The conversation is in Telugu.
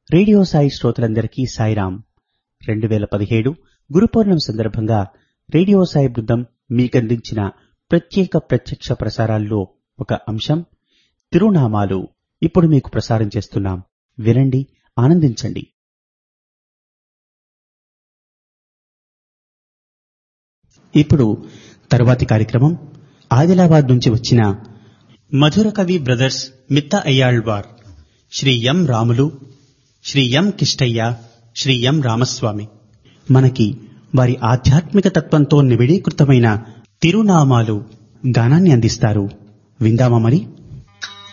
రేడియో సాయి శ్రోతలందరికీ సాయిరాం రెండు వేల పదిహేడు గురు పౌర్ణమి సందర్భంగా రేడియో సాయి బృందం మీకందించిన ప్రత్యేక ప్రత్యక్ష ప్రసారాల్లో ఒక అంశం తిరునామాలు ఇప్పుడు మీకు ప్రసారం చేస్తున్నాం వినండి ఆనందించండి ఇప్పుడు తరువాతి కార్యక్రమం ఆదిలాబాద్ నుంచి వచ్చిన మధుర కవి బ్రదర్స్ మిత్త Ayyalwar Shri M Ramulu Shri M Kishtaiah Shri M Ramaswamy మనకి వారి ఆధ్యాత్మిక తత్వంతో నిబిడీకృతమైన తిరునామాలు గానాన్ని అందిస్తారు విందామా మరి